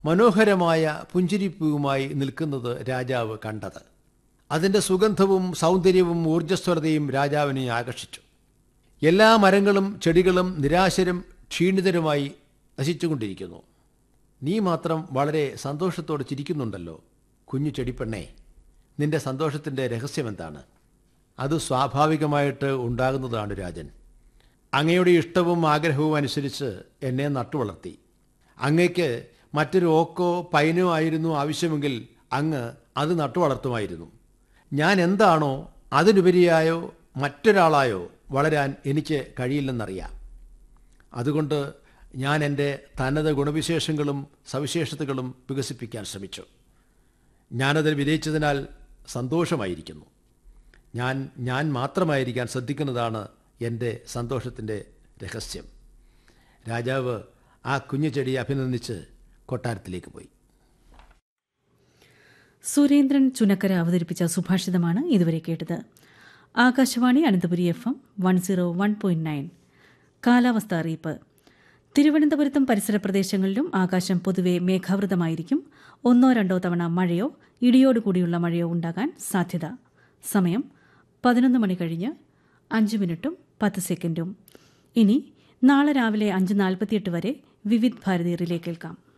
മനോഹരമായ പുഞ്ചിരിപ്പൂവുമായി നിൽക്കുന്നത് രാജാവ് കണ്ടത് അതിൻ്റെ സുഗന്ധവും സൗന്ദര്യവും ഊർജ്ജസ്വലതയും രാജാവിനെ ആകർഷിച്ചു എല്ലാ മരങ്ങളും ചെടികളും നിരാശരും ക്ഷീണിതരുമായി നശിച്ചുകൊണ്ടിരിക്കുന്നു നീ മാത്രം വളരെ സന്തോഷത്തോടെ ചിരിക്കുന്നുണ്ടല്ലോ കുഞ്ഞു ചെടിപ്പെണ്ണേ നിന്റെ സന്തോഷത്തിൻ്റെ രഹസ്യമെന്താണ് അത് സ്വാഭാവികമായിട്ട് ഉണ്ടാകുന്നതാണ് രാജൻ അങ്ങയുടെ ഇഷ്ടവും ആഗ്രഹവും അനുസരിച്ച് എന്നെ നട്ടുവളർത്തി അങ്ങയ്ക്ക് മറ്റൊരു ഓക്കോ പൈനോ ആയിരുന്നു ആവശ്യമെങ്കിൽ അങ്ങ് അത് നട്ടുവളർത്തുമായിരുന്നു ഞാൻ എന്താണോ അതിനുപരിയായോ മറ്റൊരാളായോ വളരാൻ എനിക്ക് കഴിയില്ലെന്നറിയാം അതുകൊണ്ട് ഞാൻ എൻ്റെ തനത് ഗുണവിശേഷങ്ങളും സവിശേഷതകളും വികസിപ്പിക്കാൻ ശ്രമിച്ചു ഞാനതിൽ വിജയിച്ചതിനാൽ സന്തോഷമായിരിക്കുന്നു ഞാൻ ഞാൻ മാത്രമായിരിക്കാൻ ശ്രദ്ധിക്കുന്നതാണ് എൻ്റെ സന്തോഷത്തിൻ്റെ രഹസ്യം രാജാവ് ആ കുഞ്ഞു ചെടിയെ അഭിനന്ദിച്ച് കൊട്ടാരത്തിലേക്ക് പോയി സുരേന്ദ്രൻ ചുനക്കര അവതരിപ്പിച്ച സുഭാഷിതമാണ് ഇതുവരെ കേട്ടത് Akashvani Ananthapuri F M one zero one point nine കാലാവസ്ഥ അറിയിപ്പ് തിരുവനന്തപുരത്തും പരിസര പ്രദേശങ്ങളിലും ആകാശം പൊതുവെ മേഘാവൃതമായിരിക്കും ഒന്നോ രണ്ടോ തവണ മഴയോ ഇടിയോടുകൂടിയുള്ള മഴയോ ഉണ്ടാകാൻ സാധ്യത സമയം പതിനൊന്ന് മണി കഴിഞ്ഞ് അഞ്ച് മിനിറ്റും പത്ത് സെക്കൻഡും ഇനി നാളെ രാവിലെ അഞ്ച് നാൽപ്പത്തിയെട്ട് വരെ വിവിധ് ഭാരതി റിലേ കേൾക്കാം